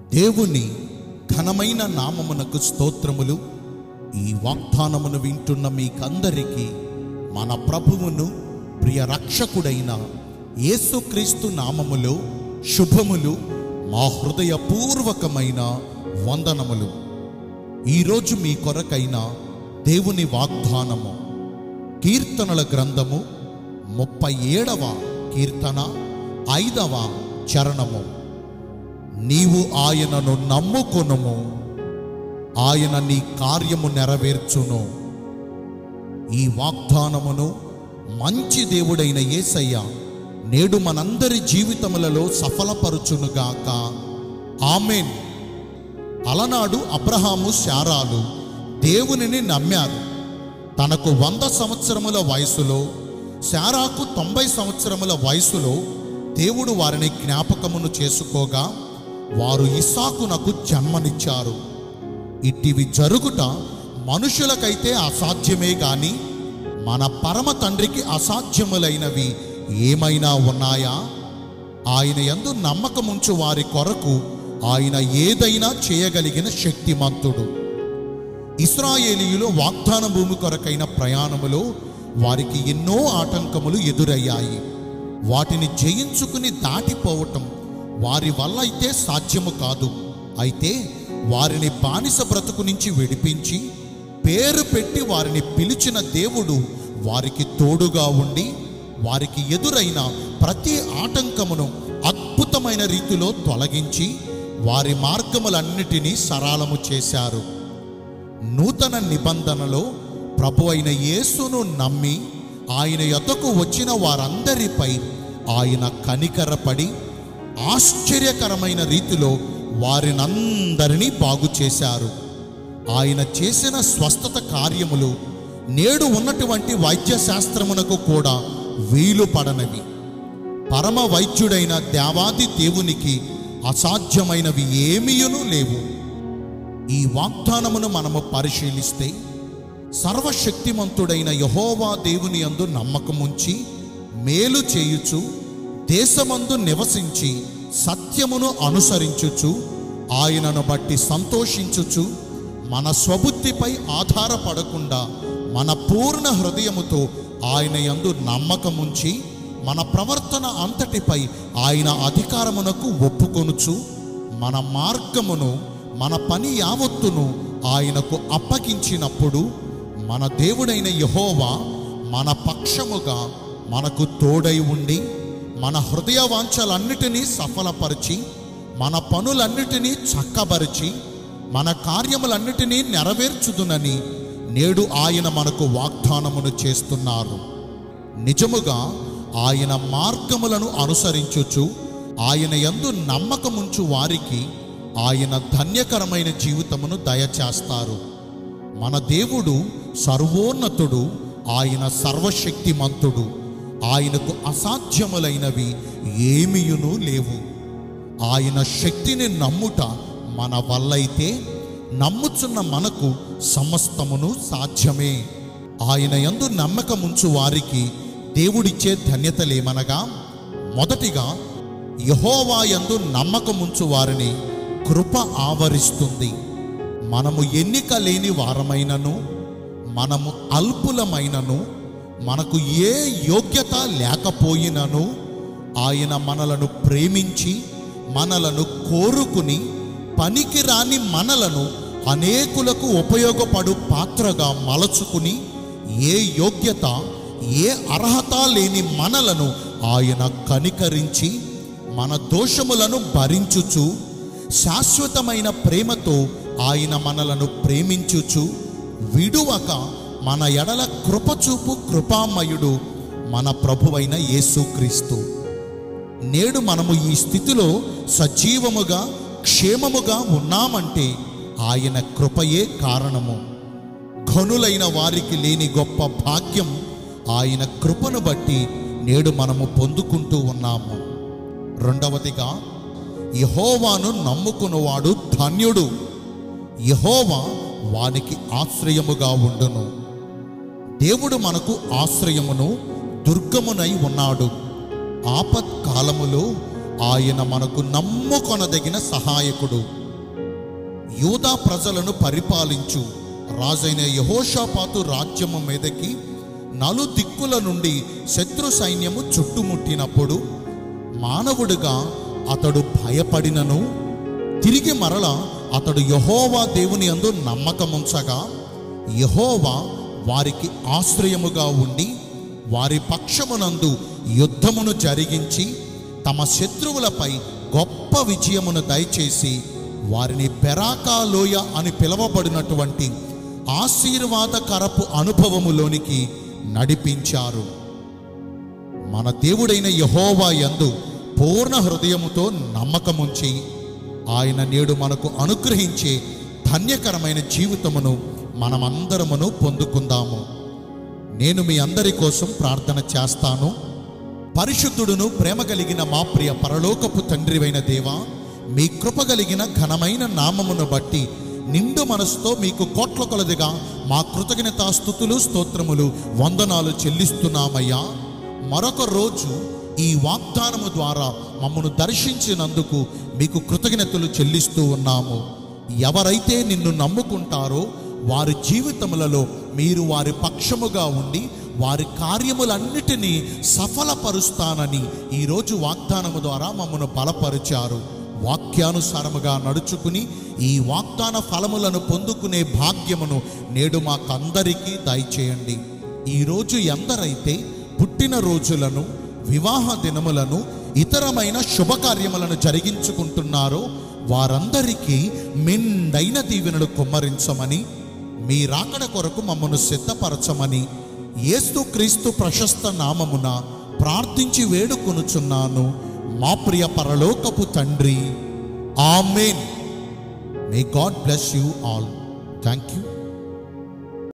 దేవుని ఘనమైన నామమునకు స్తోత్రములు ఈ వాగ్దానమును వింటున్న మీకందరికీ మన ప్రభువును ప్రియ రక్షకుడైన యేసుక్రీస్తు నామములో శుభములు మా హృదయపూర్వకమైన వందనములు ఈరోజు మీ కొరకైన దేవుని వాగ్దానము కీర్తనల గ్రంథము ముప్పై ఏడవ కీర్తన ఐదవ చరణము నీవు ఆయనను నమ్ముకొనుము ఆయన నీ కార్యము నెరవేర్చును ఈ వాగ్దానమును మంచి దేవుడైన యేసయ్య నేడు మనందరి జీవితములలో సఫలపరుచునుగాక ఆమెన్ అలనాడు అబ్రహాము శారాలు దేవునిని నమ్మారు తనకు వంద సంవత్సరముల వయసులో శారాకు తొంభై సంవత్సరముల వయసులో దేవుడు వారిని జ్ఞాపకమును చేసుకోగా వారు ఇస్సాకునకు జన్మనిచ్చారు ఇట్టివి జరుగుట మనుషులకైతే అసాధ్యమే గాని మన పరమ తండ్రికి అసాధ్యములైనవి ఏమైనా ఉన్నాయా ఆయన యందు నమ్మకముంచు వారి కొరకు ఆయన ఏదైనా చేయగలిగిన శక్తిమంతుడు ఇస్రాయేలీయులు వాగ్దాన భూమి కొరకైన ప్రయాణములో వారికి ఎన్నో ఆటంకములు ఎదురయ్యాయి వాటిని జయించుకుని దాటిపోవటం వారి వల్ల అయితే సాధ్యము కాదు అయితే వారిని బానిస బ్రతుకు నుంచి విడిపించి పేరు పెట్టి వారిని పిలిచిన దేవుడు వారికి తోడుగా ఉండి వారికి ఎదురైన ప్రతి ఆటంకమును అద్భుతమైన రీతిలో తొలగించి వారి మార్గములన్నిటినీ సరాలము చేశారు నూతన నిబంధనలో ప్రభు అయిన యేసును నమ్మి ఆయన యొద్దకు వచ్చిన వారందరిపై ఆయన కనికరపడి ఆశ్చర్యకరమైన రీతిలో వారినందరినీ బాగు చేశారు ఆయన చేసిన స్వస్థత కార్యములు నేడు ఉన్నటువంటి వైద్య శాస్త్రమునకు కూడా వీలు పడనవి పరమ వైద్యుడైన దేవాది దేవునికి అసాధ్యమైనవి ఏమీయును లేవు ఈ వాగ్దానమును మనము పరిశీలిస్తే సర్వశక్తిమంతుడైన యహోవా దేవుని యందు నమ్మకముంచి మేలు చేయుచు దేశమందు నివసించి సత్యమును అనుసరించుచు ఆయనను బట్టి సంతోషించుచు మన స్వబుద్ధిపై ఆధారపడకుండా మన పూర్ణ హృదయముతో ఆయన యందు నమ్మకముంచి మన ప్రవర్తన అంతటిపై ఆయన అధికారమునకు ఒప్పుకొనుచు మన మార్గమును మన పని యావత్తును ఆయనకు అప్పగించినప్పుడు మన దేవుడైన యహోవా మన పక్షముగా మనకు తోడై ఉండి మన హృదయ వాంఛలన్నిటినీ సఫలపరిచి మన పనులన్నిటినీ చక్కబరిచి మన కార్యములన్నిటినీ నెరవేర్చుదునని నేడు ఆయన మనకు వాగ్దానమును చేస్తున్నారు నిజముగా ఆయన మార్గములను అనుసరించుచు ఆయన యందు నమ్మకముంచు వారికి ఆయన ధన్యకరమైన జీవితమును దయచేస్తారు మన దేవుడు సర్వోన్నతుడు ఆయన సర్వశక్తిమంతుడు ఆయనకు అసాధ్యములైనవి ఏమియును లేవు ఆయన శక్తిని నమ్ముట మన వల్లైతే నమ్ముచున్న మనకు సమస్తమును సాధ్యమే ఆయన యందు నమ్మకముంచు వారికి దేవుడిచ్చే ధన్యతలేమనగా మొదటిగా యహోవా యందు నమ్మకముంచు వారిని కృప ఆవరిస్తుంది మనము ఎన్నిక లేని వారమైనను మనము అల్పులమైనను మనకు ఏ యోగ్యత లేకపోయినను ఆయన మనలను ప్రేమించి మనలను కోరుకుని పనికిరాని మనలను అనేకులకు ఉపయోగపడు పాత్రగా మలచుకుని ఏ యోగ్యత ఏ అర్హత లేని మనలను ఆయన కనికరించి మన దోషములను భరించుచు శాశ్వతమైన ప్రేమతో ఆయన మనలను ప్రేమించుచు విడువక మన ఎడల కృపచూపు కృపామయుడు మన ప్రభువైన యేసుక్రీస్తు నేడు మనము ఈ స్థితిలో సజీవముగా క్షేమముగా ఉన్నామంటే ఆయన కృపయే కారణము ఘనులైన వారికి లేని గొప్ప భాగ్యం ఆయన కృపను బట్టి నేడు మనము పొందుకుంటూ ఉన్నాము రెండవదిగా యహోవాను నమ్ముకున్నవాడు ధన్యుడు యహోవా వానికి ఆశ్రయముగా ఉండును దేవుడు మనకు ఆశ్రయమును దుర్గమునై ఉన్నాడు ఆపత్ కాలములో ఆయన మనకు నమ్ముకొనదగిన సహాయకుడు యూదా ప్రజలను పరిపాలించు రాజైన యహోషాపాతు రాజ్యము మీదకి నలు దిక్కుల నుండి శత్రు సైన్యము చుట్టుముట్టినప్పుడు మానవుడిగా అతడు భయపడినను తిరిగి మరల అతడు యహోవా దేవుని అందు నమ్మకముంచగా యహోవా వారికి ఆశ్రయముగా ఉండి వారి పక్షమునందు యుద్ధమును జరిగించి తమ శత్రువులపై గొప్ప విజయమును దయచేసి వారిని పెరాకాలోయ అని పిలువబడినటువంటి ఆశీర్వాదకరపు అనుభవములోనికి నడిపించారు మన దేవుడైన యహోవా యందు పూర్ణ హృదయముతో నమ్మకముంచి ఆయన నేడు మనకు అనుగ్రహించే ధన్యకరమైన జీవితమును మనమందరమును పొందుకుందాము నేను మీ అందరి కోసం ప్రార్థన చేస్తాను పరిశుద్ధుడును ప్రేమ కలిగిన మా ప్రియ పరలోకపు తండ్రివైన దేవా మీ కృప కలిగిన ఘనమైన నామమును బట్టి నిండు మనసుతో మీకు కోట్ల కొలదిగా మా కృతజ్ఞతాస్థుతులు స్తోత్రములు వందనాలు చెల్లిస్తున్నామయ్యా మరొక రోజు ఈ వాగ్దానము ద్వారా మమ్మను దర్శించినందుకు మీకు కృతజ్ఞతలు చెల్లిస్తూ ఉన్నాము ఎవరైతే నిన్ను నమ్ముకుంటారో వారి జీవితములలో మీరు వారి పక్షముగా ఉండి వారి కార్యములన్నిటినీ సఫలపరుస్తానని ఈరోజు వాగ్దానము ద్వారా మమ్మను బలపరిచారు వాక్యానుసారముగా నడుచుకుని ఈ వాగ్దాన ఫలములను పొందుకునే భాగ్యమును నేడు మాకందరికీ దయచేయండి ఈరోజు ఎందరైతే పుట్టిన రోజులను వివాహ దినములను ఇతరమైన శుభకార్యములను జరిగించుకుంటున్నారో వారందరికీ మెండైన దీవెనలు కుమ్మరించమని మీ రాకడ కొరకు మమ్మను సిద్ధపరచమని యేసు క్రీస్తు ప్రశస్త నామమున ప్రార్థించి వేడుకొనుచున్నాను మా ప్రియ పరలోకపు తండ్రి amen may God bless you all thank you